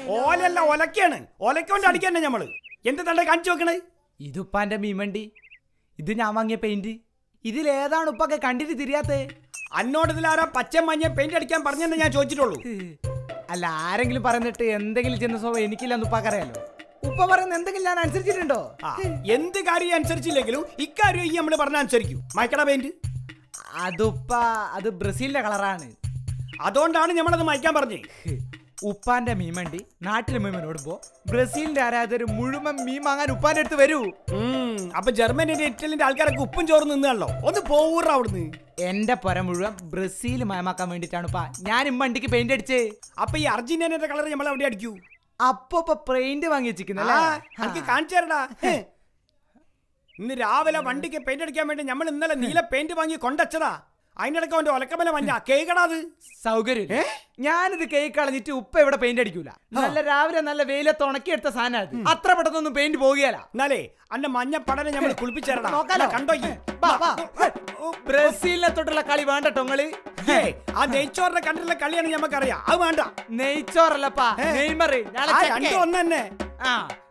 ഓലല്ല ഒലക്കാണ് ഒലക്കൊണ്ട് അടിക്കന്നെ ഞമ്മള് എന്ത് തണ്ട കാണിച്ചു വെക്കണേ ഇതുപ്പാന്റെ മീമണ്ടി ഇത് ഞാൻ വാങ്ങിയ പെയിന്റ് ഇതിലേതാണ് ഉപ്പൊക്കെ കണ്ടിട്ട് തിരിയാത്തേ അന്നോട് ഇതിലാരാ പച്ച മഞ്ഞ പെയിന്റ് അടിക്കാൻ പറഞ്ഞെന്ന് ഞാൻ ചോദിച്ചിട്ടുള്ളൂ അല്ല ആരെങ്കിലും പറഞ്ഞിട്ട് എന്തെങ്കിലും ചെന്ന സ്വഭാവം എനിക്കില്ലെന്ന് ഉപ്പാക്കറിയാലോ ഉപ്പ പറയുന്ന എന്തെങ്കിലും ഞാൻ അനുസരിച്ചിട്ടുണ്ടോ ആ, എന്ത് കാര്യം അനുസരിച്ചില്ലെങ്കിലും ഇക്കാര്യം ഈ നമ്മൾ പറഞ്ഞ അനുസരിക്കും മയക്കട പെയിന്റ് അതുപ്പ അത് ബ്രസീലിന്റെ കളറാണ് അതുകൊണ്ടാണ് നമ്മളത് മയക്കാൻ പറഞ്ഞേ ഉപ്പാന്റെ മീമണ്ടി നാട്ടിലെ മീമൻ ഓടുമ്പോ ബ്രസീലിന്റെ ആരാധകർ മുഴുവൻ മീൻ വാങ്ങാൻ ഉപ്പാന്റെ അടുത്ത് വരൂ ഉം, അപ്പൊ ജർമ്മനിന്റെ ഇറ്റലിന്റെ ആൾക്കാരൊക്കെ ഉപ്പും ചോറും നിന്നാണല്ലോ ഒന്ന് പോവൂറ അവിടുന്ന് എന്റെ പുര മുഴുവൻ ബ്രസീൽ മയമാക്കാൻ വേണ്ടിട്ടാണ് ഉപ്പ ഞാൻ ഇമ്മണ്ടിക്ക് പെയിന്റ് അടിച്ചേ അപ്പൊ ഈ അർജന്റീനയുടെ കളർ നമ്മൾ അവിടെ അടിക്കൂ അപ്പൊ ഇപ്പൊ പെയിന്റ് വാങ്ങി ആ, വെച്ചിരിക്കുന്നല്ലേ എനിക്ക് കാണിച്ചു തരടാ ഹേ. ഇന്ന് രാവിലെ വണ്ടിക്ക് പെയിന്റ് അടിക്കാൻ വേണ്ടി നമ്മൾ ഇന്നലെ നീല പെയിന്റ് വാങ്ങി കൊണ്ടച്ചതാ അതിനിടയ്ക്ക് അവന്റെ ഒലക്കമല മഞ്ഞ കേക്കടാ അത് സൗകര്യം ഏ? ഞാനിത് കേക്ക് കളഞ്ഞിട്ട് ഉപ്പ ഇവിടെ പെയിന്റ് അടിക്കൂല നല്ല രാവിലെ നല്ല വെയിലത്ത് ഉണക്കിയെടുത്ത സാധനം അത് അത്ര പെട്ടെന്നൊന്നും പെയിന്റ് പോകുകയല്ല എന്നാലേ അന്റെ മഞ്ഞ പടനെ നമ്മൾ കുളിപ്പിച്ചേരടാ നോക്കാലോ. കണ്ടോ ഈ? വാ, വാ. ബ്രസീലിനെ തൊട്ടുള്ള കളി വേണ്ട ടൊങ്ങള് ഏയ്, ആ നെയ്ച്ചോറിന്റെ കണ്ടിട്ടുള്ള കളിയാണ് ഞമ്മക്കറിയാം അത് വേണ്ട നെയ്ച്ചോറല്ലപ്പാ ഏ? നെയ്മർ ആ രണ്ടും ഒന്ന് തന്നെ ആ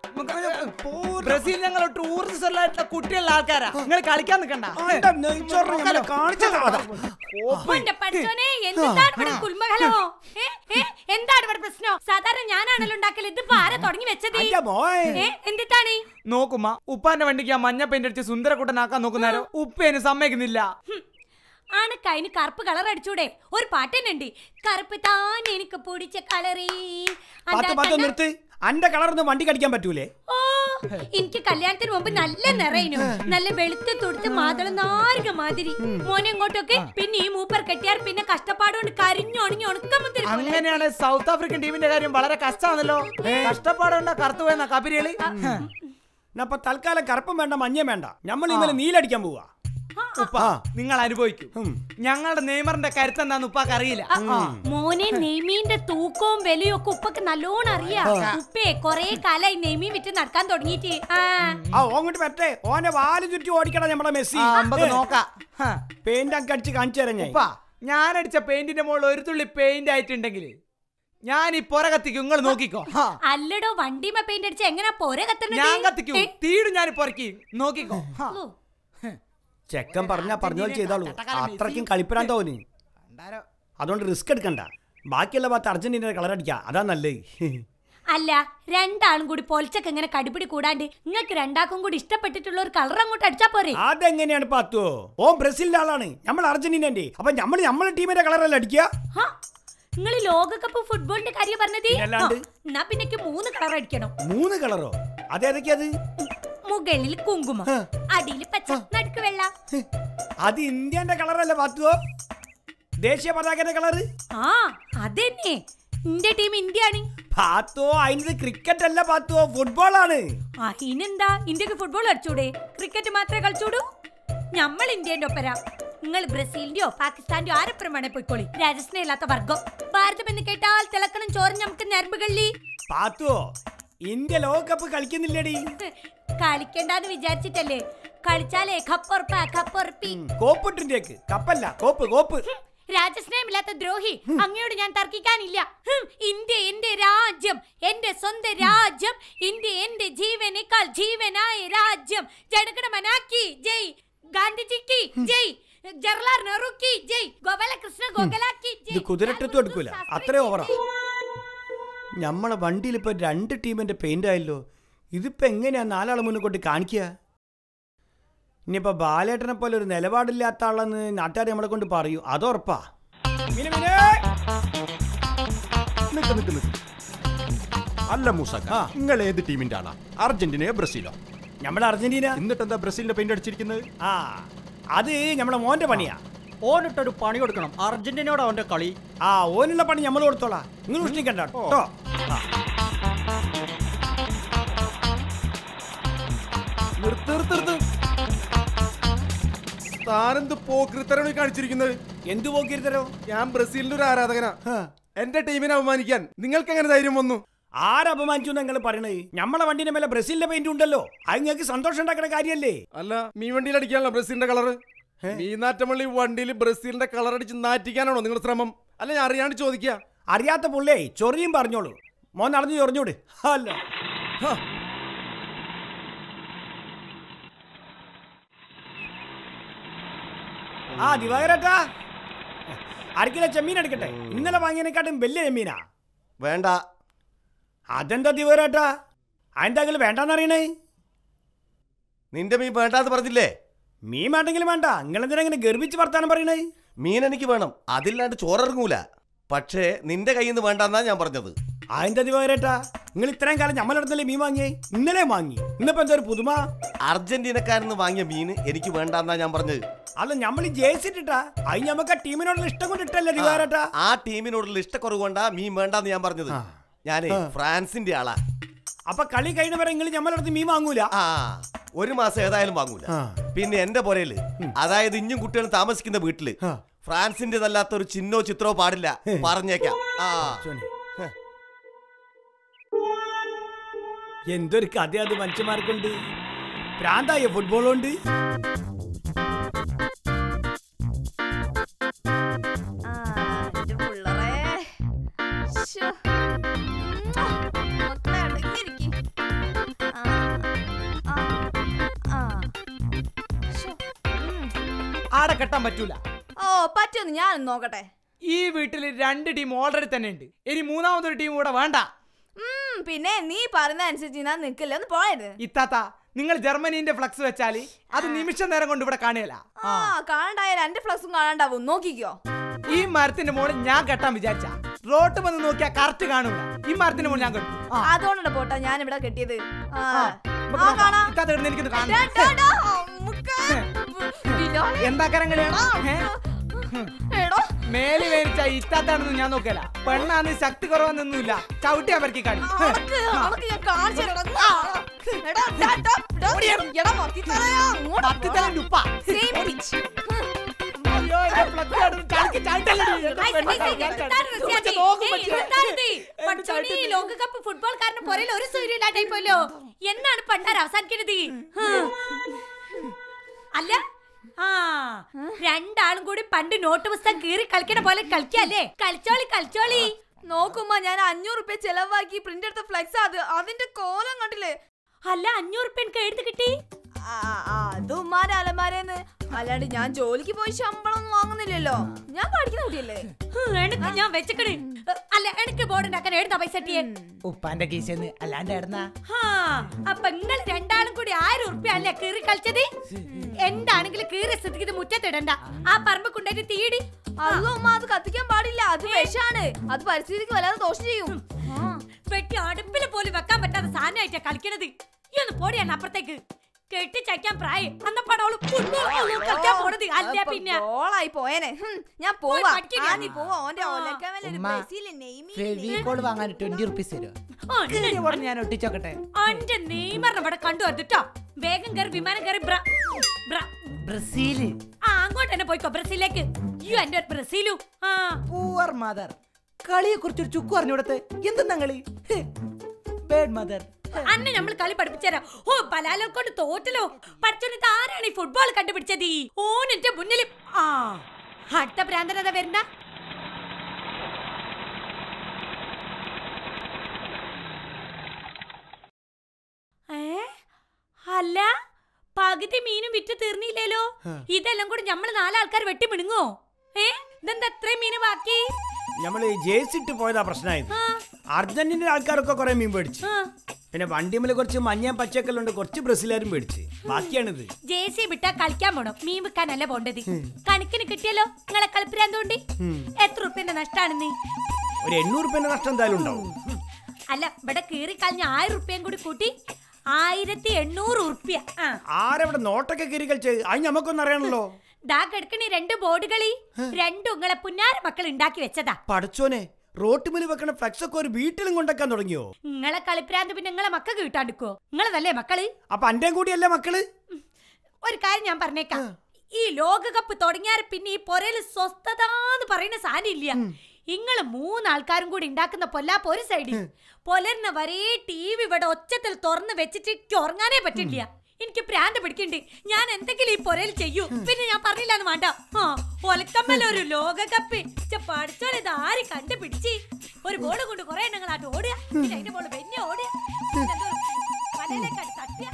നമുക്ക് ബ്രസീൽ ഞങ്ങൾ ഊർജ്ജസ്വലായിട്ടുള്ള കുട്ടികളുടെ ആൾക്കാരാ നിങ്ങൾ കളിക്കാൻ നിൽക്കണ്ട ആണ്ട നെയ്ച്ചോറിനെ ഞമ്മള് കാണിച്ചതാ. ഓന്റെ പഠിച്ചോനെ എന്താണ് ഇവിടെ കുൽമഹലോ ഏ? ഏ? എന്താണ് ഇവിടെ പ്രശ്നം സാധാരണ ഞാനാണല്ലോ ഉണ്ടാക്കല് ഇതിപ്പോ ആരാ തുടങ്ങി വെച്ചത് അന്റെ മോൻ. ഏ? എന്തിട്ടാണ് നോക്കുമ്മ ഉപ്പാന്റെ വണ്ടിക്ക് ആ മഞ്ഞ പെയിന്റ് അടിച്ച് സുന്ദരക്കുട്ടനാക്കാൻ നോക്കുന്നേരം ഉപ്പേന് സമ്മതിക്കുന്നില്ല ഹും. ആണക്ക അതിന് കറുപ്പ് കളർ അടിച്ചൂടെ ഒരു പാട്ട് തന്നെ ഉണ്ട് കറുപ്പ് താൻ എനിക്ക് പൊടിച്ച കളറി പത്ത് പത്ത് നിർത്ത് അന്റെ കളറൊന്നും വണ്ടി കടിക്കാൻ പറ്റൂലേ ഓ എനിക്ക് കല്യാണത്തിന് മുമ്പ് നല്ല നിറയനു നല്ല വെളുത്ത് തൊടുത്ത് മാതള നാരക മാതിരി മോനെ ഇങ്ങോട്ടൊക്കെ പിന്നെ ഈ മൂപ്പർ കെട്ടിയാർ പിന്നെ കഷ്ടപ്പാടുകൊണ്ട് കരിഞ്ഞു ഉണങ്ങി ഉണക്കമുത്തിരി അങ്ങനെയാണ് സൗത്ത് ആഫ്രിക്കൻ ടീമിന്റെ കാര്യം വളരെ കഷ്ടമാണല്ലോ കഷ്ടപ്പാടുണ്ട കറുത്തു പോയെന്ന കബരികളി എന്നാ അപ്പൊ തൽക്കാലം കറുപ്പും വേണ്ട മഞ്ഞയും വേണ്ട നമ്മൾ ഇന്നലെ നീലടിക്കാൻ പോവാ ഉപ്പ നിങ്ങൾ അനുഭവിക്കും ഉം. ഞങ്ങളുടെ നെയ്മറിന്റെ കരുത്ത് എന്താന്ന് ഉപ്പാക്ക് അറിയില്ല മോനെ നെയ്മീന്റെ തൂക്കവും വിലയും ഒക്കെ ഉപ്പക്ക് നല്ലോണം അറിയാം ഉപ്പേ കൊറേ കാലായി നെയ്മീൻ വിറ്റ് നടക്കാൻ തുടങ്ങിയിട്ട് ആ ആ ഓങ്ങോട്ട് പറ്റേ ഓനെ വാല് ചുറ്റി ഓടിക്കടാ നമ്മളെ മെസ്സി ആ, നമുക്ക് നോക്കാം ഹ. പെയിന്റ് ഒക്കെ അടിച്ച് കാണിച്ചു തരാം ഞാൻ ഉപ്പ ഞാൻ അടിച്ച പെയിന്റിന്റെ മുകളിൽ ഒരു തുള്ളി പെയിന്റ് ആയിട്ടുണ്ടെങ്കിൽ ഞാൻ ഈ പൊര കത്തിക്കും നിങ്ങൾ നോക്കിക്കോ ഹ. അല്ലടോ വണ്ടിമ പെയിന്റ് അടിച്ച് എങ്ങനെ പോരെ കത്തണത് ഞാൻ കത്തിക്കും ഏ? തീടും ഞാൻ പൊറക്കി നോക്കിക്കോ ഹ. ഓ, ചെക്കൻ പറഞ്ഞാ പറഞ്ഞ പോലെ ചെയ്താളൂ അത്രയ്ക്കും കളിപ്പിരാൻ തോന്നി കണ്ടാരോ? അതുകൊണ്ട് റിസ്ക് എടുക്കണ്ട ബാക്കിയുള്ള ഭാഗത്ത് അർജന്റീനയുടെ കളർ അടിക്കാം അതാ നല്ലത് അല്ല രണ്ടാളും കൂടി പൊലിച്ചൊക്കെ ഇങ്ങനെ കടിപിടി കൂടാണ്ട് നിങ്ങൾക്ക് രണ്ടാക്കും കൂടി ഇഷ്ടപ്പെട്ടിട്ടുള്ള ഒരു കളർ അങ്ങോട്ട് അടിച്ചാ പോരെ അതെങ്ങനെയാണ് പാത്തുവോ ഓ ബ്രസീലിന്റെ ആളാണ് നമ്മൾ അർജന്റീനന്റെ അപ്പൊ നമ്മൾ നമ്മളെ ടീമിന്റെ കളറല്ല അടിക്കുക നിങ്ങൾ ലോകകപ്പ് ഫുട്ബോളിന്റെ കാര്യം പറഞ്ഞത് പിന്നല്ലാണ്ട്? ആ, എന്നാ പിന്നെക്ക് മൂന്ന് കളർ അടിക്കണം മൂന്ന് കളറോ അതേതൊക്കെയത് മുകളിൽ കുങ്കുമം അടിയിൽ പച്ച നടുക്ക് വെള്ള അത് ഇന്ത്യന്റെ കളറല്ല പാത്തുവോ ദേശീയ പതാകന്റെ കളറ് ആ അതെന്നെ എന്റെ ടീം ഇന്ത്യ ആണ് പാത്തുവോ അതിന് ക്രിക്കറ്റ് അല്ല പാത്തുവോ ഫുട്ബോൾ ആണ് അതിനെന്താ ഇന്ത്യക്ക് ഫുട്ബോൾ കളിച്ചൂടെ ക്രിക്കറ്റ് മാത്രമേ കളിച്ചൂടൂ നമ്മൾ ഇന്ത്യന്റെ ഒപ്പര നിങ്ങൾ ബ്രസീലിന്റെയോ പാകിസ്ഥാന്റെയോ ആരപ്പുറം വേണേ പോയിക്കോളി രാജസ്ഥാനില്ലാത്ത വർഗം ഭാരതം എന്ന് കേട്ടാൽ തിളക്കണം ചോറ് നമുക്ക് ഞരമ്പുകളിൽ പാത്തുവോ ഇന്ത്യ ലോകകപ്പ് കളിക്കുന്നില്ലേടി കളിക്കണ്ടെന്ന് വിചാരിച്ചിട്ടല്ലേ കളിച്ചാലേ കപ്പൊറപ്പ കപ്പൊറപ്പി കോപ്പിട്ടിന്റേക്ക് കപ്പല്ല കോപ്പ് കോപ്പ് രാജസ്നേഹമില്ലാത്ത ദ്രോഹി അങ്ങയോട് ഞാൻ തർക്കിക്കാനില്ല ഹും, ഇന്ത്യ എന്റെ രാജ്യം എന്റെ സ്വന്തം രാജ്യം ഇന്ത്യ എന്റെ ജീവനേക്കാൾ ജീവനായ രാജ്യം ജനഗണമനാക്കി ജയ് ഗാന്ധിജിക്ക് ജയ് ജവഹർലാൽ നെഹ്റുക്ക് ജയ് ഗോപാലകൃഷ്ണ ഗോഖലാക്കി ഇത് ജയ് കുതിരട്ടത്തും എടുക്കൂല അത്രേ ഓവറാ നമ്മളെ വണ്ടിയിൽ ഇപ്പൊ രണ്ട് ടീമിന്റെ പെയിന്റ് ആയല്ലോ ഇതിപ്പോ എങ്ങനെയാ നാലാളെ മുന്നിൽ കൊണ്ട് കാണിക്കുക ഇനിയിപ്പോ ബാലേട്ടനെ പോലെ ഒരു നിലപാടില്ലാത്ത ആളെന്ന് നാട്ടുകാർ നമ്മളെ കൊണ്ട് പറയൂ അതുറപ്പാ മിനു, മിനു! നിക്ക് നിക്ക് നിക്ക്. അല്ല മൂസക്ക ആ. നിങ്ങൾ ഏത് ടീമിന്റെ ആളാ അർജന്റീനയോ ബ്രസീലോ നമ്മുടെ അർജന്റീന എന്നിട്ട് എന്താ ബ്രസീലിന്റെ പെയിന്റ് അടിച്ചിരിക്കുന്നത് ആ അത് നമ്മളെ മോന്റെ പണിയാ ഓനിട്ടൊരു പണി കൊടുക്കണം അർജന്റീനയോട് അവന്റെ കളി ആ ഓനുള്ള പണി നമ്മൾ കൊടുത്തോളാം നിങ്ങൾ ഉഷ്ണിക്കണ്ട കേട്ടോ നിർത്ത് നിർത്ത് നിർത്ത്. താനെന്ത് പോക്കൃത്തരാണ് ഈ കാണിച്ചിരിക്കുന്നത് എന്തു പോക്കിരുത്തരോ ഞാൻ ബ്രസീലിന്റെ ഒരു ആരാധകനാ എന്റെ ടീമിനെ അപമാനിക്കാൻ നിങ്ങൾക്ക് എങ്ങനെ ധൈര്യം വന്നു ആരപമാനിച്ചു നിങ്ങൾ പറയണത് നമ്മളെ വണ്ടിന്റെ മേലെ ബ്രസീലിന്റെ പെയിന്റ് ഉണ്ടല്ലോ അത് നിങ്ങൾക്ക് സന്തോഷം ഉണ്ടാക്കുന്ന കാര്യല്ലേ അല്ല മീ വണ്ടിയിൽ അടിക്കാനല്ലോ ബ്രസീലിന്റെ കളറ് മീ നാറ്റമള്ളി വണ്ടിയിൽ ബ്രസീലിന്റെ കളർ അടിച്ച് നാറ്റിക്കാനാണോ നിങ്ങൾ ശ്രമം അല്ല ഞാൻ അറിയാണ്ട് ചോദിക്കുക അറിയാത്ത പുള്ളേ ചൊറിയും പറഞ്ഞോളൂ മോൻ നടന്നു ചൊറിഞ്ഞൂട് അല്ല ഹ. ആ ദിവാകരേട്ടാ അരക്കിലെ ചെമ്മീൻ എടുക്കട്ടെ ഇന്നലെ വാങ്ങിയതിനെക്കാട്ടും വലിയ ചെമ്മീനാ വേണ്ട അതെന്താ ദിവാകരേട്ടാ അതെന്താങ്കിലും വേണ്ടെന്നറിയണേ നിന്റെ മീൻ വേണ്ടാന്ന് പറഞ്ഞില്ലേ മീൻ വേണ്ടെങ്കിലും വേണ്ട നിങ്ങളെന്തിനാ ഇങ്ങനെ ഗർഭിച്ച് വർത്താനം പറയണേ മീൻ എനിക്ക് വേണം അതില്ലാണ്ട് ചോറിറങ്ങൂല പക്ഷേ നിന്റെ കയ്യിൽ നിന്ന് വേണ്ടെന്നാ ഞാൻ പറഞ്ഞത് അതെന്താ ദിവാകരേട്ടാ നിങ്ങൾ ഇത്രയും കാലം നമ്മളടുത്തല്ലേ മീൻ വാങ്ങിയേ ഇന്നലെ വാങ്ങി ഇന്നിപ്പോ എന്താ ഒരു പുതുമ അർജന്റീനക്കാരന് വാങ്ങിയ മീൻ എനിക്ക് വേണ്ടെന്നാ ഞാൻ പറഞ്ഞത് അല്ല നമ്മൾ ജയിച്ചിട്ടാ അത് നമുക്ക് ആ ടീമിനോടുള്ള ഇഷ്ടം കൊണ്ട് ഇട്ടല്ലേ ദിവാകരേട്ടാ ആ ടീമിനോടുള്ള ഇഷ്ടക്കുറവ് കൊണ്ടാ മീൻ വേണ്ടാന്ന് ഞാൻ പറഞ്ഞത് ആ. ഞാനേ ആ. ഫ്രാൻസിന്റെ ആളാ അപ്പൊ കളി കഴിഞ്ഞ വരെ നിങ്ങൾ നമ്മളടുത്ത് മീൻ വാങ്ങൂല ആ ഒരു മാസം ഏതായാലും വാങ്ങൂല ആ. പിന്നെ എന്റെ പുരയില് അതായത് ഇഞ്ഞും കുട്ടികളും താമസിക്കുന്ന വീട്ടില് ആ. ഫ്രാൻസിന്റേതല്ലാത്ത ഒരു ചിഹ്നോ ചിത്രമോ പാടില്ല പറഞ്ഞേക്കാം ആ ചോനെ. എന്തൊരു കഥ അത് മനുഷ്യന്മാർക്കുണ്ട് പ്രാന്തായ ഫുട്ബോൾ കൊണ്ട് ആ, എന്റെ പിള്ളറേ. ശ്ശോ. മക്കളെ അടങ്ങിയിരിക്ക്. ആ, ആ, ആ. ശ്ശോ. ഉം. ആടെ കെട്ടാൻ പറ്റൂല ഓ പറ്റുമെന്ന് ഞാൻ നോക്കട്ടെ ഈ വീട്ടിൽ രണ്ട് ടീം ഓൾറെഡി തന്നെ ഉണ്ട് ഇനി മൂന്നാമതൊരു ടീം കൂടെ വേണ്ട ഉം, പിന്നെ നീ പറയുന്ന അനുസരിച്ച് ഞാൻ നിക്കില്ല ഒന്ന് പോയത് ഇത്താത്ത നിങ്ങൾ ജർമ്മനീന്റെ ഫ്ലക്സ് വെച്ചാല് അത് നിമിഷ നേരം കൊണ്ട് ഇവിടെ കാണുകയില്ല ആ കാണണ്ടായാലും എന്റെ ഫ്ലക്സും കാണാണ്ടാവും നോക്കിക്കോ ഈ മരത്തിന്റെ മുകളിൽ ഞാൻ കെട്ടാൻ വിചാരിച്ച റോട്ട് വന്ന് നോക്കിയാ കറക്റ്റ് കാണൂല ഈ മരത്തിന്റെ മുകളിൽ ഞാൻ കെട്ടും ആ. അതുകൊണ്ടാണ് പോട്ടാ ഞാൻ ഇവിടെ കെട്ടിയത് ആ. ആ, നമുക്ക് ആ, നോക്കാം. കാണാം. ഇത്താത്ത ഇവിടുന്ന് എനിക്കൊന്ന് ഡാ, കാണണം ഡാ, ഡാ, അമ്മുക്ക്. ബിലാലെ. എന്താ കരങ്ങളിയാണോ എടോ മേല് വേനിച്ച ഇത്താത്താണെന്ന് ഞാൻ നോക്കല പെണ്ണാന്ന് ശക്തി കുറവൊന്നുമില്ല ചവിട്ടിയാ പരക്കി കാണി അണക്ക്, അണക്ക് ഞാൻ കാണിച്ചു തരാം. ആ. എടാ, ഡാ, ഡാ, ഡാ. എടാ, മത്തിത്തലയാ, അങ്ങോട്ട് പത്തിത്തലം പോ. ലുപ്പ. Same pitch. അയ്യോ, എന്റെ plug ആണ്. ചാടിക്ക്, ചാടിട്ടല്ലടി. എന്റെ ഐ, പെണ്ണെ ഐ, ഐ, ഞാൻ എന്താണ് ചാടി. റസിയാദി? കുറച്ച് നോക്കും ഏയ്, പറ്റില്ല. എന്താണിത്? എന്റെ പഠിച്ചോനെ, ഈ ചാടിട്ട് ലോകകപ്പ് ഫുട്ബോൾക്കാരന് പുറയിൽ ഒരു സൂര്യ ഇല്ലാണ്ടായി പോലോ എന്നാണ് പണ്ടാർ അവസാനിക്കണത് ഹാ. അല്ല ആ രണ്ടാളും കൂടി പണ്ട് നോട്ട് പുസ്തകം കീറി കളിക്കണ പോലെ കളിക്കല്ലേ കളിച്ചോളി കളിച്ചോളി നോക്കുമ്പോ ഞാൻ അഞ്ഞൂറ് റുപ്യ ചെലവാക്കി പ്രിന്റ് എടുത്ത ഫ്ലെക്സ് അത് അതിന്റെ കോലം കണ്ടില്ലേ അല്ല അഞ്ഞൂറ് ഉറുപ്പ്യ എനിക്ക് എഴുതി കിട്ടി ആ, ആ, അത് ഉമ്മാരെ അലമാരേന്ന് അല്ലാണ്ട് ഞാൻ ജോലിക്ക് പോയി ശമ്പളം ഒന്നും വാങ്ങുന്നില്ലല്ലോ ഞാൻ പഠിക്കുന്ന കുട്ടിയല്ലേ ഹും, എനിക്ക് ഞാൻ വെച്ചക്കണ് അല്ല എനിക്ക് ബോർഡ് ഉണ്ടാക്കാൻ എഴുതാ പൈസ കിട്ടിയേ ഉപ്പാന്റെ കീശന്ന് അല്ലാണ്ട് എടന്നാ ഹാ, അപ്പൊ നിങ്ങൾ രണ്ടാളും കൂടി ആയിരം ഉറുപ്പ്യ അല്ലേ കീറി കളിച്ചത് എന്താണെങ്കിലും കീറി സ്ഥിതിക്ക് ഇത് മുറ്റത്തിടണ്ട ആ പറമ്പ് കൊണ്ടുപോയിട്ട് തീടി അല്ലോ ഉമ്മ അത് കത്തിക്കാൻ പാടില്ല അത് വിഷാണ് അത് പരിസ്ഥിതിക്ക് വല്ലാതെ ദോഷം ചെയ്യും ആ. വെട്ടി അടുപ്പിൽ പോലും വെക്കാൻ പറ്റാത്ത സാധനമായിട്ടാ കളിക്കണത് ഈ ഒന്ന് പോടിയാണ് അപ്പുറത്തേക്ക് കെട്ടിച്ചയ്ക്കാൻ പ്രായം അന്നപ്പാടോള് ഫുട്ബോൾ കളിക്കാൻ പോണത് അല്ല അപ്പൊ പിന്നെ ഗോളായി പോയേനെ ഹും, ഞാൻ പോയി പോവാ പഠിക്കില്ല. ആ, നീ പോവാ ഓന്റെ ആ. ഒലക്കമേലെ ഒരു ഉമ്മ, ബ്രസീല് നെയ്മീ ഫെവിക്കോൾ വാങ്ങാൻ ട്വന്റി റുപ്പീസ് തരുമോ ആ, ഉണ്ട്. ഞാൻ ഒട്ടിച്ചോക്കട്ടെ അന്റെ നെയ്മറിനെ ഇവിടെ കണ്ടു വന്നിട്ടോ വേഗം കയറി വിമാനം കയറി ബ്ര ബ്ര ബ്രസീല് ആ അങ്ങോട്ട് തന്നെ പോയിക്കോ ബ്രസീലിലേക്ക് യു എന്റെ ഒരു ബ്രസീലു ആ പൂവർ മദർ കളിയെ കുറിച്ചൊരു ചുക്ക് പറഞ്ഞു കൊടുത്ത് എന്തെന്നാ കളി ബേഡ് മദർ അന്നെ നമ്മൾ കളി പഠിപ്പിച്ചരാ ഓ ബലാലോ കൊണ്ട് തോറ്റലോ പഠിച്ചോണ്ട് ആരാണ് ഈ ഫുട്ബോൾ കണ്ടുപിടിച്ചത് ഓൻ എന്റെ മുന്നിൽ ആ അടുത്ത ഭ്രാന്തനത വരുന്ന ഏ അല്ല പകുതി മീനും വിറ്റ് തീർന്നില്ലല്ലോ ഇതെല്ലാം കൂടി നമ്മള് നാലാൾക്കാർ വെട്ടി മിണുങ്ങോ ഏ ഇതെന്താ എത്രയും മീന് ബാക്കി നമ്മള് ജയിച്ചിട്ട് പോയതാ പ്രശ്നമായത് ആ, അർജന്റീന ആൾക്കാരൊക്കെ കുറെ മീൻ മേടിച്ചു ആ. പിന്നെ വണ്ടിമേല് കുറച്ച് മഞ്ഞ പച്ചക്കല്ലുണ്ട് കുറച്ച് ബ്രസീലുകാരും മേടിച്ച് ബാക്കിയാണിത് ജെ സി വിട്ടാ കളിക്കാൻ പോണം മീൻ വിൽക്കാനല്ല പോണ്ടത് കണക്കിന് കിട്ടിയല്ലോ നിങ്ങളെ കളിപ്പിരാന്തോണ്ടി എത്ര റുപ്യന്റെ നഷ്ടാണ് നീ ഒരു എണ്ണൂറ് റുപ്യന്റെ നഷ്ടം എന്തായാലും ഉണ്ടാവും അല്ല ഇവിടെ കീറി കളഞ്ഞ ആയിരം റുപ്യയും കൂടി കൂട്ടി ആയിരത്തി എണ്ണൂറ് ഉറുപ്യ ആ ആരവിടെ നോട്ടൊക്കെ കയറി കളിച്ച് അത് ഞമ്മക്കൊന്നും അറിയണല്ലോ ദാ കിടക്കണി രണ്ട് ബോർഡുകളി രണ്ടും നിങ്ങളെ പുന്നാര മക്കൾ ഉണ്ടാക്കി വെച്ചതാ പഠിച്ചോനെ റോട്ടുമിൽ വെക്കണ ഫ്ലക്സ് ഒക്കെ ഒരു വീട്ടിലും കൊണ്ടാക്കാൻ തുടങ്ങിയോ നിങ്ങളെ കളിപ്പിരാന്ത് പിന്നെ നിങ്ങളെ മക്കൾക്ക് കിട്ടാണ്ടിക്കോ നിങ്ങളതല്ലേ മക്കള് അപ്പൊ അന്റെ കൂടിയല്ലേ മക്കള് ഒരു കാര്യം ഞാൻ പറഞ്ഞേക്കാം ഈ ലോകകപ്പ് തുടങ്ങിയാൽ പിന്നെ ഈ പൊരയില് സ്വസ്ഥതാന്ന് പറയുന്ന സാധനം ഇല്ല ഇങ്ങള് മൂന്നാൾക്കാരും കൂടി ഉണ്ടാക്കുന്ന പൊല്ലാപ്പ് ഒരു സൈഡിൽ പൊലരുന്ന വരേ ടി വി ഇവിടെ ഒച്ചത്തിൽ തുറന്ന് വെച്ചിട്ട് എനിക്ക് ഉറങ്ങാനേ പറ്റില്ല എനിക്ക് പ്രാന്ത് പിടിക്കണ്ട് ഞാൻ എന്തെങ്കിലും ഈ പൊരയിൽ ചെയ്യൂ പിന്നെ ഞാൻ പറഞ്ഞില്ലാന്ന് വേണ്ട ആ ഒലക്കമ്മല ഒരു ലോകകപ്പ് പഠിച്ചോൻ ഇത് ആര് കണ്ടുപിടിച്ച് ഒരു ബോൾ കൊണ്ട് കുറെ എണ്ണങ്ങളാട്ട് ഓടുക പിന്നെ അതിന്റെ ബോൾ പിന്നെ ഓടുക പിന്നെ എന്തോ വലയിലേക്കാട്ട് തട്ടുക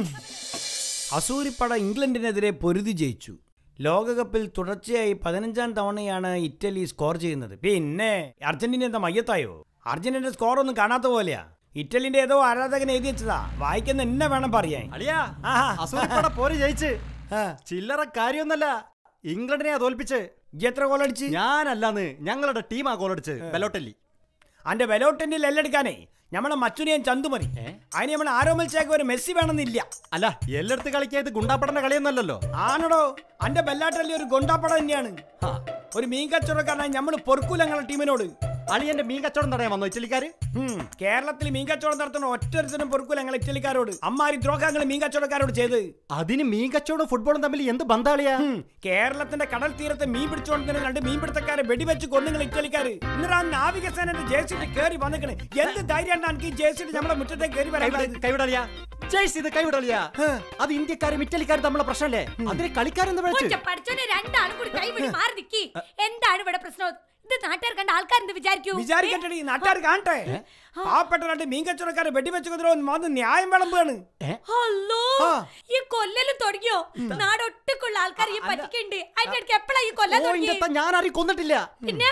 അസൂരിപ്പട ഇംഗ്ലണ്ടിനെതിരെ പൊരുതി ജയിച്ചു ലോകകപ്പിൽ തുടർച്ചയായി പതിനഞ്ചാം തവണയാണ് ഇറ്റലി സ്കോർ ചെയ്യുന്നത് പിന്നെ അർജന്റീന എന്താ മയ്യത്തായോ അർജന്റീന സ്കോർ ഒന്നും കാണാത്ത പോലെയാ ഇറ്റലിന്റെ ഏതോ ആരാധകൻ എഴുതി വെച്ചതാ വായിക്കുന്ന എന്നെ വേണം പറയാൻ അളിയാ ആഹാ. അസൂരിപ്പട പോര് ജയിച്ച് ആ, ചില്ലറ കാര്യമൊന്നല്ല ഇംഗ്ലണ്ടിനെ തോൽപ്പിച്ച് ഇജ്ജ് എത്ര ഗോളടിച്ച് ഞാനല്ലാന്ന് ഞങ്ങളുടെ ടീമാ ഗോളടിച്ച് ബെലോട്ടല്ലി അന്റെ വെലോട്ടന്റെ എല്ലെടുക്കാനേ നമ്മളെ മച്ചുനെയും ചന്തു മതി അതിന് നമ്മൾ ആരോമൽ ചേക്ക് ഒരു മെസ്സി വേണമെന്നില്ല അല്ല എല്ലായിടത്ത് കളിക്കാത് ഗുണ്ടാപ്പടന്റെ കളിയൊന്നല്ലല്ലോ ആണടോ അന്റെ ബെല്ലാട്ടല്ലി ഒരു ഗൊണ്ടാപ്പട തന്നെയാണ് ആ. ഒരു മീൻ കച്ചവടക്കാരനായി നമ്മൾ പൊറുക്കൂല ഞങ്ങളുടെ ടീമിനോട് അളിയന്റെ മീൻ കച്ചവടം തടയാൻ വന്നോ ഇറ്റലിക്കാര് ഉം, കേരളത്തിൽ മീൻ കച്ചവടം നടത്തുന്ന ഒറ്റൊരുത്തനും പൊറുക്കൂല ഞങ്ങൾ ഇറ്റലിക്കാരോട് അമ്മാരി ദ്രോഹങ്ങൾ മീൻ കച്ചവടക്കാരോട് ചെയ്ത് അതിന് മീൻ കച്ചവടവും ഫുട്ബോളും തമ്മിൽ എന്ത് ബന്ധാളിയാ ഉം, കേരളത്തിന്റെ കടൽ തീരത്ത് മീൻ പിടിച്ചുകൊണ്ടിരുന്ന രണ്ട് മീൻപിടുത്തക്കാരെ വെടിവെച്ച് കൊന്നുങ്ങൾ ഇറ്റലിക്കാര് എന്നിട്ട് ആ നാവികസേനന്റെ ജേഴ്സിട്ട് കയറി വന്നിക്കണേ എന്ത് ധൈര്യം എനിക്ക് ഈ ജേഴ്സിട്ട് നമ്മളെ മുറ്റത്തേക്ക് കയറി വരാൻ കൈവിട- കൈവിടലിയാ ജേഴ്സി ഇത് കൈവിടലിയാ അത് ഇന്ത്യക്കാരും ഇറ്റലിക്കാരും തമ്മിലുള്ള പ്രശ്നമല്ലേ അതിന് കളിക്കാരെന്ന് ഒറ്റ വിളിച്ച് പഠിച്ചോനെ രണ്ടാളും കൂടി കൈപിടി മാറി നിക്കി എന്താണ് ഇവിടെ പ്രശ്നം ഇത് നാട്ടുകാർ കണ്ട ആൾക്കാർ എന്ത് വിചാരിക്കൂ വിചാരിക്കട്ടെ നാട്ടുകാർ കാണട്ടെ പാവപ്പെട്ട രണ്ട് മീൻ കച്ചവടക്കാരെ വെടിവെച്ച് കൊണ്ടുവരോ വന്ന് ന്യായം വിളമ്പാണ് അല്ലോ ആ. ഈ കൊല്ലലും തുടങ്ങിയോ നാടൊട്ടുക്കുള്ള ആൾക്കാർ ഈ പറ്റിക്കുണ്ട് അതിന്റെ ഇടയ്ക്ക് എപ്പോഴാ ഈ കൊല്ലാൻ ഓ തുടങ്ങി ഇന്നത്തെ ഞാൻ ആരെയും കൊന്നിട്ടില്ല പിന്നെ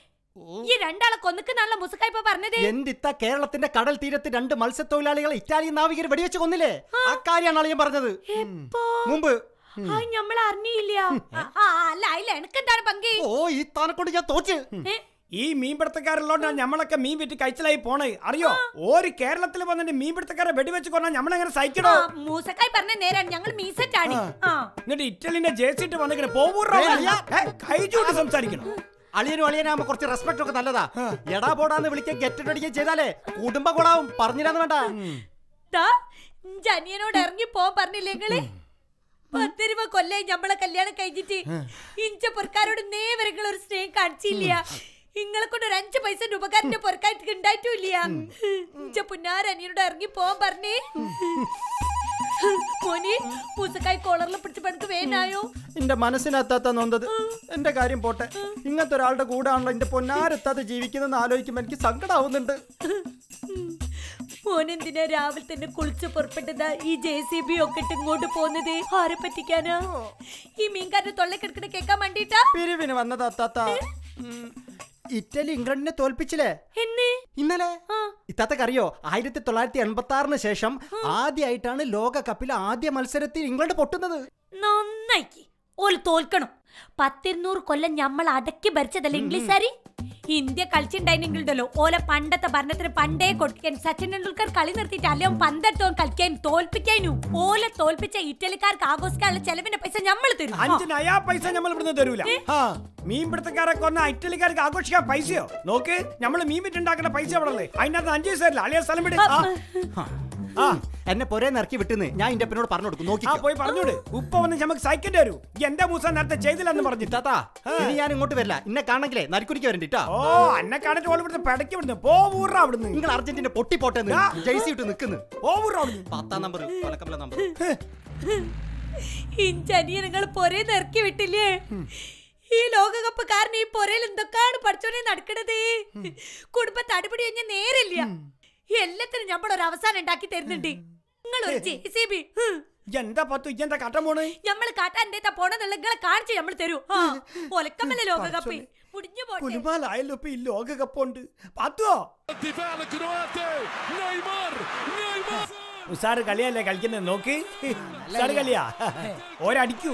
ഈ രണ്ടാളെ കൊന്നിക്കുന്നാണല്ലോ മുസുക്കായി ഇപ്പൊ പറഞ്ഞത് എന്തിത്ത കേരളത്തിന്റെ കടൽ തീരത്ത് രണ്ട് മത്സ്യത്തൊഴിലാളികളെ ഇറ്റാലിയൻ നാവികർ വെടിവെച്ച് കൊന്നില്ലേ അക്കാര്യാണ് അളിയൻ പറഞ്ഞത് എപ്പോ മുമ്പ് ആ നമ്മൾ അറിഞ്ഞില്ല ആ, അല്ല അല്ല എനക്കെന്താണ് പങ്ക് ഓ ഈ താനെ കൊണ്ട് ഞാൻ തോച്ച് ഏ? ഈ മീൻപിടുത്തക്കാരുള്ളോണ്ടാണ് നമ്മളൊക്കെ മീൻ വിറ്റ് കഴിച്ചലായി പോണേ അറിയോ ഒരു കേരളത്തിൽ വന്നിട്ട് മീൻപിടുത്തക്കാരെ വെടിവെച്ച് കൊണ്ടാ നമ്മളെങ്ങനെ ആ, സഹിക്കണോ മൂസക്കായി പറഞ്ഞ നേരാണ് ഞങ്ങൾ മീസറ്റാണ് ആ എന്നിട്ട് ഇറ്റലിന്റെ ജേഴ്സിട്ട് വന്നിങ്ങനെ പോവൂറോ ഏയ് അളിയാ. കൈ ചൂണ്ടി സംസാരിക്കണം അളിയനും അളിയനാകുമ്പോ കുറച്ച് റെസ്പെക്ട് ഒക്കെ നല്ലതാ എടാ പോടാന്ന് വിളിക്കാൻ ഗെറ്റ് അടിക്കുകയും ചെയ്താലേ കുടുംബ കൊളാവും പറഞ്ഞില്ലാന്ന് വേണ്ട ദാ, ഇഞ്ച് അനിയനോട് ഇറങ്ങി പോവാൻ പറഞ്ഞില്ലേ നിങ്ങള് പത്ത് രൂപ കൊല്ലായി നമ്മളെ കല്യാണം കഴിഞ്ഞിട്ട് ഇഞ്ച പൊറക്കാരോട് നേവരങ്ങൾ ഒരു സ്നേഹം കാണിച്ചില്ല ഇങ്ങളെ കൊണ്ട് ഒരു അഞ്ച് പൈസ ഉപകാരന്റെ പൊറക്കായിട്ട് ഉണ്ടായിട്ടില്ല ഇഞ്ച പുന്നാര അനിയനോട് ഇറങ്ങി പോവാൻ പറഞ്ഞേ മോനി പൂസക്കായി കോളറിൽ പിടിച്ച് പണിക്ക് വേനായോ എന്റെ മനസ്സിനകത്താത്ത നൊന്തത് എന്റെ കാര്യം പോട്ടെ ഇങ്ങനത്തെ ഒരാളുടെ കൂടാണല്ലോ എന്റെ പൊന്നാരെത്താതെ ജീവിക്കുന്നതെന്ന് ആലോചിക്കുമ്പോ എനിക്ക് സങ്കടാവുന്നുണ്ട് മോനെന്തിനാ രാവിലെ തന്നെ കുളിച്ച് പുറപ്പെട്ടതാ ഈ ജെ സി ബി ഒക്കെ ഇട്ട് ഇങ്ങോട്ട് പോകുന്നത് ആരെ പറ്റിക്കാനാ ഈ മീൻകാരന്റെ തൊള്ളക്കെടുക്കണ കേക്കാൻ വേണ്ടിട്ടാ പിരിവിന് വന്നത് അത്താത്ത ഇറ്റലി ഇംഗ്ലണ്ടിനെ തോൽപ്പിച്ചില്ലേ എന്ന് ഇന്നലെ ആ. ഇത്താത്തക്ക് അറിയോ ആയിരത്തി തൊള്ളായിരത്തി എൺപത്തി ആറിന് ശേഷം ആദ്യമായിട്ടാണ് ലോകകപ്പിലെ ആദ്യ മത്സരത്തിൽ ഇംഗ്ലണ്ട് പൊട്ടുന്നത് നന്നായിക്ക് ഓല് തോൽക്കണം പത്തിരുന്നൂറ് കൊല്ലം ഞമ്മൾ അടക്കി ഭരിച്ചതല്ലേ ഇംഗ്ലീഷുകാരി ഇന്ത്യ കളിച്ചിട്ടുണ്ടായിരുന്നെങ്കിലുണ്ടല്ലോ ഓലെ പണ്ടത്തെ ഭരണത്തിന് പണ്ടേ കൊടുക്കാൻ സച്ചിൻ ടെണ്ടുൽക്കർ കളി നിർത്തിയിട്ട് അല്ലേ പന്തെടുത്തോ കളിക്കാൻ തോൽപ്പിക്കാനു ഓലെ തോൽപ്പിച്ച ഇറ്റലിക്കാർക്ക് ആഘോഷിക്കാനുള്ള ചെലവിന്റെ പൈസ നമ്മൾ തരും അഞ്ച് നയാ പൈസ നമ്മൾ ഇവിടുന്ന് തരൂല ആ മീൻപിടുത്തക്കാരെ കൊന്ന ഇറ്റലിക്കാർക്ക് ആഘോഷിക്കാൻ പൈസയോ നോക്ക് നമ്മൾ മീൻ വിറ്റുണ്ടാക്കുന്ന പൈസ അവിടെ അല്ലേ അതിന്റെ അകത്ത് അഞ്ച് പൈസ അല്ലേ അളിയ സ്ഥലം വിട് ആ, ആ എന്നെ പൊരേ നിറക്കി വിട്ടുന്ന് ഞാൻ ഇന്റെ അപ്പനോട് പറഞ്ഞു കൊടുക്കും നോക്കി ആ പോയി പറഞ്ഞോട് ഉപ്പ വന്ന് നമുക്ക് സഹിക്കേണ്ടി വരൂ ഈ എന്റെ മൂസ നേരത്തെ ചെയ്തില്ലെന്ന് പറഞ്ഞിട്ട് ഇത്താത്താ ഇനി ഞാൻ ഇങ്ങോട്ട് വരില്ല ഇന്നെ കാണെങ്കിലേ നരിക്കുരിക്ക് വരണ്ടിട്ടാ ഓ അന്നെ കാണിട്ട് ഓൾ ഇവിടുന്ന് പെടക്കി വിടുന്നു പോവൂറ അവിടുന്ന് നിങ്ങൾ അർജന്റീന പൊട്ടി പോട്ടെ ആ. ജയ്സി ഇട്ട് നിൽക്കുന്നു പോവൂറ അവിടുന്ന് പത്താം നമ്പർ കൊലക്കമ്പല നമ്പർ ഇഞ്ചനിയനങ്ങൾ പൊരേ നിറക്കി വിട്ടില്ലേ ഈ ലോകകപ്പ് കാരണം ഈ പൊരയിൽ എന്തൊക്കെയാണ് പഠിച്ചോനെ നടക്കണത് കുടുംബത്തെ അടിപിടി കഴിഞ്ഞ നേരില്ല എല്ലാത്തിനും നമ്മൾ ഒരു അവസാനം ഉണ്ടാക്കി തരുന്നുണ്ട് നിങ്ങൾ ഒരു ജെ സി ബി എന്താ പത്തു ഇജ്ജെന്താ കട്ടം പോണ് നമ്മൾ കാട്ടാൻ എന്തേത്താ പോണെന്നുള്ള നിങ്ങളെ കാണിച്ച് നമ്മൾ തരൂ ആ ഒലക്കമല്ലേ ലോകകപ്പ് മുടിഞ്ഞു പോട്ടെ കുലുമാലായല്ലോ ഇപ്പൊ ഈ ലോകകപ്പുണ്ട് പത്തുവോ الدفاع الكرواتي نيمار نيمار ഉസാറ് കളിയല്ലേ കളിക്കുന്നത് നോക്ക് ഉസാറ് കളിയാ ഒരടിക്കൂ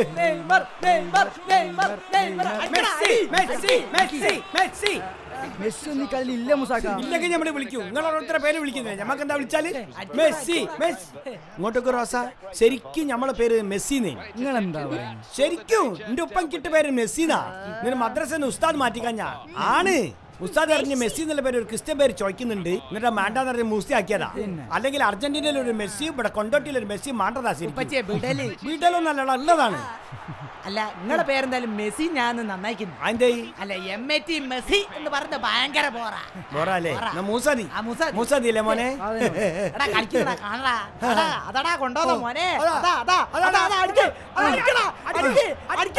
Messi Messi Messi Messi Messi ഒന്നും ഈ കളിയിൽ ഇല്ല മുസാക്ക ഇല്ലെങ്കിൽ നമ്മൾ വിളിക്കൂ നിങ്ങൾ ഓരോരുത്തരെ പേര് വിളിക്കുന്നത് നമുക്ക് എന്താ വിളിച്ചാല് മെസ്സി മെസ്സി ഇങ്ങോട്ടൊക്കെ റോസ ശരിക്കും നമ്മളെ പേര് മെസ്സി നിങ്ങൾ എന്താ പറയുന്നത് ശരിക്കും എന്റെ ഉപ്പൻ കിട്ട പേര് മെസ്സിന്നാ നിന്റെ മദ്രസന്ന് ഉസ്താദ് മാറ്റിക്കഞ്ഞ ആണ് ഉസ്താദ് അറിഞ്ഞ് മെസ്സി എന്നുള്ള പേര് ഒരു ക്രിസ്ത്യൻ പേര് ചോദിക്കുന്നുണ്ട് എന്നിട്ട് മാണ്ടാന്ന് പറഞ്ഞ് മൂസി ആക്കിയതാ അല്ലെങ്കിൽ അർജന്റീനയിൽ ഒരു മെസ്സി ഇവിടെ കൊണ്ടോട്ടിയിൽ ഒരു മെസ്സി മാണ്ടതാ പച്ചേ വിടല് വീട്ടിലൊന്നല്ല ഉള്ളതാണ് അല്ല നിങ്ങളെ പേരെന്തായാലും മെസ്സി ഞാൻ നന്നായിക്കുന്നു അതിന്റെ അല്ല എം എ ടി മെസ്സി എന്ന് പറയുന്നത് ഭയങ്കര പോറാ ബോറല്ലേ മൂസാദി ആ, മൂസാദി. മൂസാദി അല്ലേ മോനെ എടാ കളിക്കുന്നടാ കാണടാ അതാ അതാടാ കൊണ്ടോന്നോ മോനെ അതാ. അതാ അതാ അതാ, അതാ അതാ അടിക്ക് അതാ, അടിക്കടാ അടിക്ക് അടിക്ക്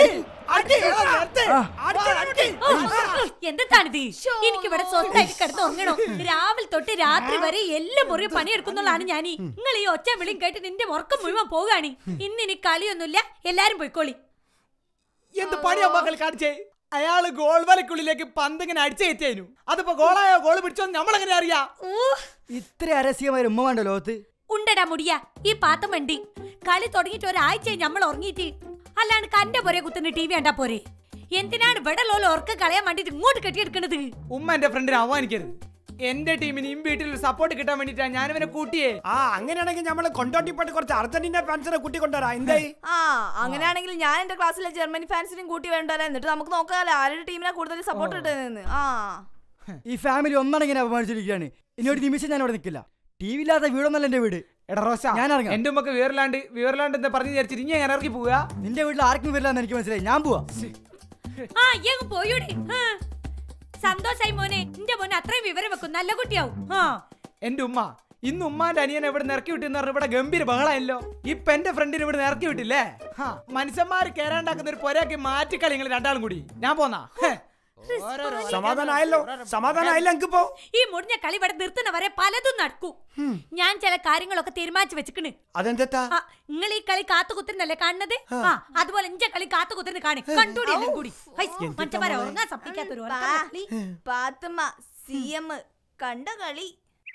എന്താണ് എനിക്ക് ഇവിടെ സ്വന്തമായിട്ട് കിടന്ന് ഉറങ്ങണോ രാവിലെ തൊട്ട് രാത്രി വരെ എല്ലാം മുറി പണിയെടുക്കുന്നുള്ളതാണ് ഞാൻ നിങ്ങൾ ഈ ഒച്ച വിളിയും കേട്ട് നിന്റെ ഉറക്കം മുഴുവൻ പോകാണ് ഇന്ന് ഇനി കളിയൊന്നുമില്ല എല്ലാരും പോയിക്കോളി എന്ത് പണിയാ മക്കൾ കാണിച്ചേ അയാള് ഗോൾ വലക്കുള്ളിലേക്ക് പന്ത് ഇങ്ങനെ അടിച്ചു കയറ്റിയതിനു അതിപ്പോ ഗോളായോ ഗോൾ പിടിച്ചോ നമ്മളെങ്ങനെ അറിയാ ഇത്ര അരസ്യമായ ഉമ്മ വേണ്ട ലോകത്ത് ഉണ്ടടാ മുടിയ ഈ പാത്തം വണ്ടി കളി തുടങ്ങിയിട്ട് ഒരാഴ്ച നമ്മൾ ഉറങ്ങിയിട്ട് അല്ലാണ്ട് കന്റെ പോരെ കുത്തുന്ന ടി വി കണ്ടാ പോരെ എന്തിനാണ് ഇവിടെ ലോല ഉറക്കം കളയാൻ വേണ്ടിട്ട് ഇങ്ങോട്ട് കെട്ടിയെടുക്കണത് ഉമ്മ എന്റെ ഫ്രണ്ടിനെ അവമാനിക്കരുത് എന്റെ ടീമിന് ഈ വീട്ടിൽ ഒരു സപ്പോർട്ട് കിട്ടാൻ വേണ്ടിട്ടാ ഞാൻ ഇവനെ കൂട്ടിയേ ആ അങ്ങനെയാണെങ്കിൽ നമ്മള് കൊണ്ടോട്ടിപ്പെട്ട് കുറച്ച് അർജന്റീന ഫാൻസിനെ കൂട്ടി കൊണ്ടുവരാ എന്തായി ആ അങ്ങനെയാണെങ്കിൽ ഞാൻ എന്റെ ക്ലാസ്സിലെ ജർമ്മനി ഫാൻസിനും കൂട്ടി വേണ്ടല്ലോ എന്നിട്ട് നമുക്ക് നോക്കാമല്ലോ ആരുടെ ടീമിനെ കൂടുതൽ സപ്പോർട്ട് കിട്ടുന്നതെന്ന് ആ ഈ ഫാമിലി ഒന്നടങ്ങനെ അപമാനിച്ചിരിക്കുകയാണ് ഇനി ഒരു നിമിഷം ഞാൻ അവിടെ നിൽക്കില്ല ടി വി ഇല്ലാത്ത വീടൊന്നല്ല എന്റെ വീട് എടാ റോസ ഞാൻ ഇറങ്ങാം. എന്റെ ഉമ്മക്ക് വേറിലാണ്ട് വേറിലാണ്ട് എന്താ പറഞ്ഞു വിചാരിച്ചിട്ട് ഇനി ഞാൻ ഇറങ്ങി പോവുക നിന്റെ വീട്ടിൽ ആർക്കും വരില്ല എന്ന് എനിക്ക് മനസ്സിലായി ഞാൻ പോവാ ആ എങ്ങ് പോയൂടെ ആ. സന്തോഷായി മോനെ നിന്റെ മോനെ അത്രയും വിവരം വെക്കും നല്ല കുട്ടിയാവും ആ എന്റെ ഉമ്മ ഇന്ന് ഉമ്മാന്റെ അനിയനെ ഇവിടെ ഇറക്കി വിട്ടെന്ന് പറഞ്ഞ ഇവിടെ ഗംഭീര ബഹളമല്ലോ ഇപ്പൊ എന്റെ ഫ്രണ്ടിന് ഇവിടെ ഇറക്കി വിട്ടില്ലേ ഹാ, മനുഷ്യന്മാര് കേറാണ്ടാക്കുന്ന ഒരു പൊരയാക്കി മാറ്റിക്കളി നിങ്ങൾ രണ്ടാളും കൂടി ഞാൻ പോന്നാ ഹേ. ഓരോരോ സമാധാനമായല്ലോ സമാധാനമായില്ല എനിക്ക് പോ ഈ മുടിഞ്ഞ കളി ഇവിടെ നിർത്തുന്ന വരെ പലതും നടക്കൂ ഞാൻ ചില കാര്യങ്ങളൊക്കെ തീരുമാനിച്ചു വെച്ചിക്കണ് അതെന്താ നിങ്ങൾ ഈ കളി കാത്തുകുത്തുന്നല്ലേ കാണുന്നത് ആ അതുപോലെ ഇഞ്ച കളി കാത്തുകുത്തുന്ന കാണി കണ്ടൂടി എല്ലാം കൂടി ഹൈ, മനുഷ്യന്മാരെ ഉറങ്ങാൻ സമ്മതിക്കാത്തൊരു ഉറക്കം കളി. പാത്തുമ്മ സി എം കണ്ട കളി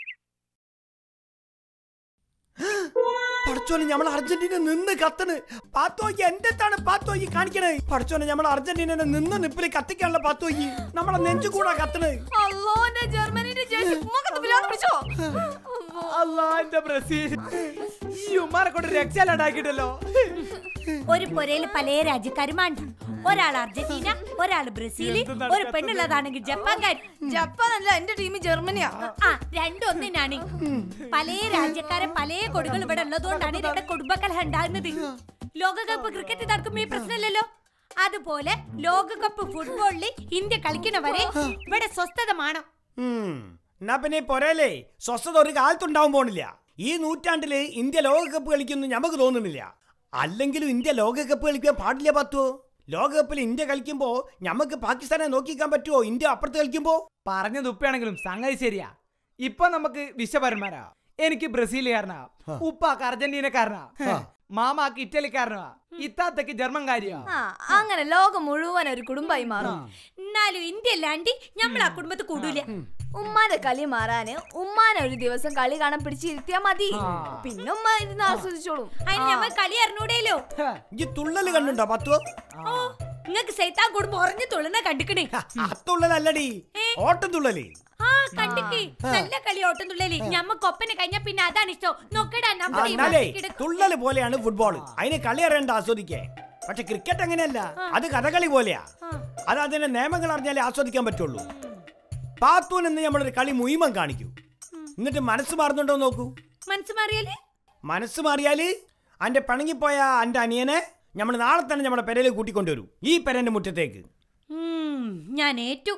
പടച്ചോനെ നമ്മൾ അർജന്റീന നിന്ന് കത്തണ് പാത്തോയ്ക്ക് എന്തെത്താണ് പാത്തോയ്ക്ക് കാണിക്കണേ പടച്ചോനെ നമ്മൾ അർജന്റീനനെ നിന്ന് നിപ്പില് കത്തിക്കാനുള്ള പാത്തോയ്ക്ക് നമ്മളെ നെഞ്ചു കൂടാ കത്തണ് അല്ലോ എന്റെ ജർമ്മനിയുടെ ജേഴ്സി മുഖത്ത് പിള്ളേർ പിടിച്ചോ അല്ലാ എന്റെ ബ്രസീൽ ഈ ഉമ്മാരെ കൊണ്ട് രക്ഷയിലുണ്ടാക്കിട്ടല്ലോ ഒരു പൊരയില് പല രാജ്യക്കാരുമാണ് ഒരാൾ അർജന്റീന ഒരാൾ ബ്രസീല് ഒരു പെണ്ണുള്ളതാണെങ്കിൽ ജപ്പാൻകാർ ജപ്പാനല്ല എന്റെ ടീം ജർമ്മനിയാ ആ രണ്ടും ഒന്നിനാണ് പല രാജ്യക്കാരെ പല കൊടികൾ ഇവിടെ ഉള്ളതുകൊണ്ടാണ് ഇവിടെ കുടുംബകലഹം ഉണ്ടാകുന്നത് ലോകകപ്പ് ക്രിക്കറ്റ് നടക്കുമ്പോ ഈ പ്രശ്നമില്ലല്ലോ അതുപോലെ ലോകകപ്പ് ഫുട്ബോളില് ഇന്ത്യ കളിക്കണവരെ ഇവിടെ സ്വസ്ഥത വേണം ഉം. എന്നാ പിന്നെ ഈ പൊരയിലേ സ്വസ്ഥത ഒരു കാലത്തുണ്ടാവാൻ പോണില്ല ഈ നൂറ്റാണ്ടില് ഇന്ത്യ ലോകകപ്പ് കളിക്കുന്നു നമുക്ക് തോന്നുന്നില്ല അല്ലെങ്കിലും ഇന്ത്യ ലോകകപ്പ് കളിക്കാൻ പാടില്ല പറ്റുമോ ലോകകപ്പിൽ ഇന്ത്യ കളിക്കുമ്പോ നമുക്ക് പാകിസ്ഥാനെ നോക്കിക്കാൻ പറ്റുമോ ഇന്ത്യ അപ്പുറത്ത് കളിക്കുമ്പോ പറഞ്ഞത് ഉപ്പയാണെങ്കിലും സംഗതി ശരിയാ ഇപ്പൊ നമുക്ക് വിശ്വപരന്മാരാ എനിക്ക് ബ്രസീലുകാരനാ ഉപ്പാക്ക് അർജന്റീനക്കാരനാ മാമാക്ക് ഇറ്റലിക്കാരനാ ഇത്താത്തക്ക് ജർമ്മൻകാരിയാ ആ അങ്ങനെ ലോകം മുഴുവൻ ഒരു കുടുംബമായി മാറും എന്നാലും ഇന്ത്യ അല്ലാണ്ട് നമ്മൾ ആ കുടുംബത്തിൽ കൂടൂല ഉമ്മാന്റെ കളി മാറാന് ഉമ്മാനെ ഒരു ദിവസം കളി കാണാൻ പിടിച്ചിരുത്തിയാ മതി പിന്നെ ഉമ്മ ഇരുന്ന് ആസ്വദിച്ചോളും അതിന് നമ്മൾ കളി അറിഞ്ഞൂടേലോ ഈ തുള്ളല് കണ്ടുണ്ടോ പത്തുവോ ഓ നിങ്ങക്ക് സൈത്താൻ കുടുംബം ഉറഞ്ഞു തുള്ളുന്ന കണ്ടിക്കണേ അത്തുള്ളലല്ലടി ഓട്ടം തുള്ളല് ആ കണ്ടിക്ക് നല്ല കളി ഓട്ടം തുള്ളലി ഞമ്മക്ക് ഒപ്പന കഴിഞ്ഞ പിന്നെ അതാണ് ഇഷ്ടം നോക്കടാ ആ, നമ്മുടെ ഈ എന്നാലേ മനസ്സിൽ കിടക്കും. തുള്ളല് പോലെയാണ് ഫുട്ബോൾ അതിന് കളി അറിയണ്ട ആസ്വദിക്കേ പക്ഷെ ക്രിക്കറ്റ് അങ്ങനെയല്ല അത് കഥകളി പോലെയാ അത് അതിന്റെ നിയമങ്ങൾ അറിഞ്ഞാലേ ആസ്വദിക്കാൻ പറ്റുള്ളൂ പാത്തൂൻ എന്ന് നമ്മളൊരു കളി മുയിമം കാണിക്കൂ എന്നിട്ട് മനസ്സ് മാറുന്നുണ്ടോ എന്ന് നോക്കൂ മനസ്സ് മാറിയാല് മനസ്സ് മാറിയാല് അന്റെ പിണങ്ങിപ്പോയ അന്റെ അനിയനെ നമ്മൾ നാളെ തന്നെ നമ്മുടെ പെരയിൽ കൂട്ടിക്കൊണ്ടുവരൂ ഈ പെരന്റെ മുറ്റത്തേക്ക് ഉം, ഞാൻ ഏറ്റു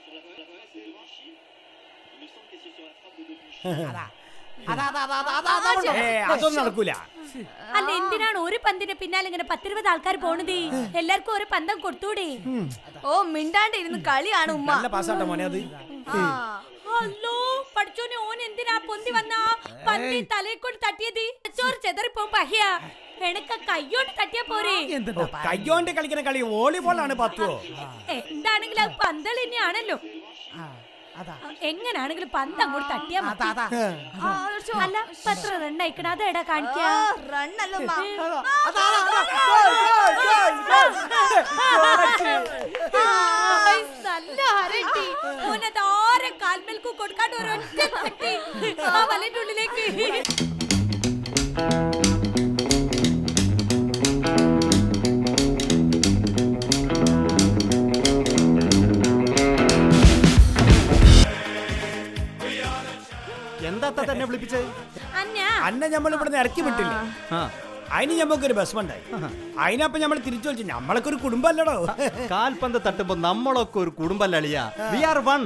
ഏ അതൊന്നും നടക്കൂല അല്ല എന്തിനാണ് ഒരു പന്തിന്റെ പിന്നാലെ ഇങ്ങനെ പത്തിരുപത് ആൾക്കാർ പോണത് എല്ലാവർക്കും ഒരു പന്തം കൊടുത്തൂടെ ഓ മിണ്ടാണ്ട് ഇരുന്ന് കളിയാണ് ഉമ്മ നല്ല പാസ്സാട്ട മോനെ അത് ആ അല്ലോ പഠിച്ചോനെ ഓൻ എന്തിനാ പൊന്തി വന്ന പന്തി തലയെ കൊണ്ട് തട്ടിയത് ചോറ് ചെതറിപ്പോ പഹിയ എനക്ക് കയ്യോണ്ട് തട്ടിയാ പോരെ ഓ, കയ്യോണ്ട് കളിക്കുന്ന കളി വോളിബോൾ ആണ് പത്തുവോ എന്താണെങ്കിലും അത് പന്തൽ തന്നെയാണല്ലോ എങ്ങനാണെങ്കിലും പന്ത് അങ്ങോട്ട് തട്ടിയാ മതി. ആ, അടിച്ചോ. അല്ല പത്ര റണ്ണയക്കണ അതെടാ കാണിക്കാ ആ, റണ്ണല്ലോ ഉമ്മ. ആയ്, നല്ല ഹരട്ടി ഓനതാരെ കാൽമേൽക്കു കൊടുക്കാണ്ട് ഒരൊറ്റ തട്ടി ആ വലന്റെ ഉള്ളിലേക്ക് എന്താ തന്നെ വിളിപ്പിച്ചത് അന്ന അന്നെ നമ്മൾ ഇവിടുന്ന് ഇറക്കി വിട്ടില്ലേ അതിന് ഞമ്മക്കൊരു ബസ്മണ്ടായി അതിനപ്പൊ നമ്മൾ തിരിച്ചു വിളിച്ചു നമ്മളൊക്കെ ഒരു കുടുംബമല്ലടോ കാൽപന്ത് തട്ടുമ്പോ നമ്മളൊക്കെ ഒരു കുടുംബല്ലളിയ വി ആർ വൺ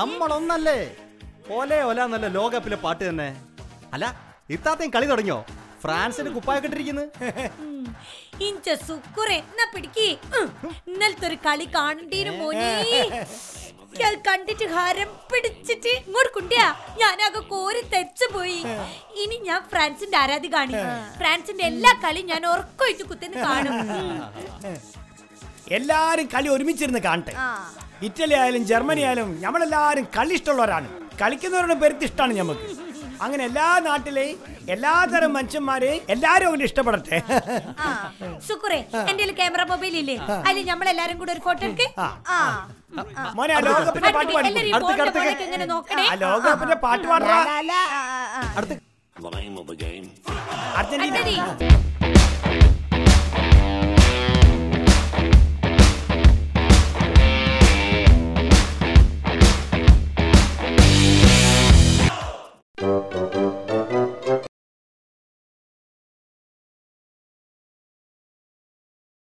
നമ്മളൊന്നല്ലേ ഒലേ ഒല എന്നല്ല ലോകകപ്പിലെ പാട്ട് തന്നെ അല്ല ഇത്താത്തയും കളി തുടങ്ങിയോ ഫ്രാൻസിന് കുപ്പായൊക്കെ ഇട്ടിരിക്കുന്നത് ഉം. ഇഞ്ച സുക്കുറെ എന്നാ പിടിക്ക് ഉം. ഇന്നലത്തെ ഒരു കളി കാണണ്ടീനു മോനെ അത് കണ്ടിട്ട് ഹരം പിടിച്ചിട്ട് ഇങ്ങോട്ട് കുണ്ടിയാ ഞാനാകെ കോരി തെച്ചു പോയി ഇനി ഞാൻ ഫ്രാൻസിന്റെ ആരാധികാണ് ഫ്രാൻസിന്റെ എല്ലാ കളിയും ഞാൻ ഉറക്കൊഴിച്ച് കുത്തിന്ന് കാണും ഉം. എല്ലാരും കളി ഒരുമിച്ചിരുന്ന് കാണട്ടെ ആ ഇറ്റലി ആയാലും ജർമ്മനി ആയാലും നമ്മളെല്ലാരും കളി ഇഷ്ടമുള്ളവരാണ് കളിക്കുന്നവരുടെ പെരുത്ത് ഇഷ്ടമാണ് ഞമ്മക്ക് അങ്ങനെ എല്ലാ നാട്ടിലെയും എല്ലാതരം മനുഷ്യന്മാരെയും എല്ലാരും അങ്ങനെ ഇഷ്ടപ്പെടട്ടെ ആ സുക്കുറെ എന്റെ ക്യാമറ മൊബൈൽ ഇല്ലേ അതിൽ നമ്മളെല്ലാരും കൂടെ ഒരു ഫോട്ടോ എടുക്ക് ആ. ആ മോനെ ആ ലോകകപ്പിന്റെ പാട്ട് പാടി എല്ലാരും ഈ അടുത്ത് ഫോണിന്റെ അടുത്ത് മുകളിലേക്ക് ഇങ്ങനെ നോക്കണേ ആ ലോകകപ്പിന്റെ പാട്ട് പാടാ ആ, ആ, ആ. അടുത്ത് The name of the game Argentina അടുത്തത്.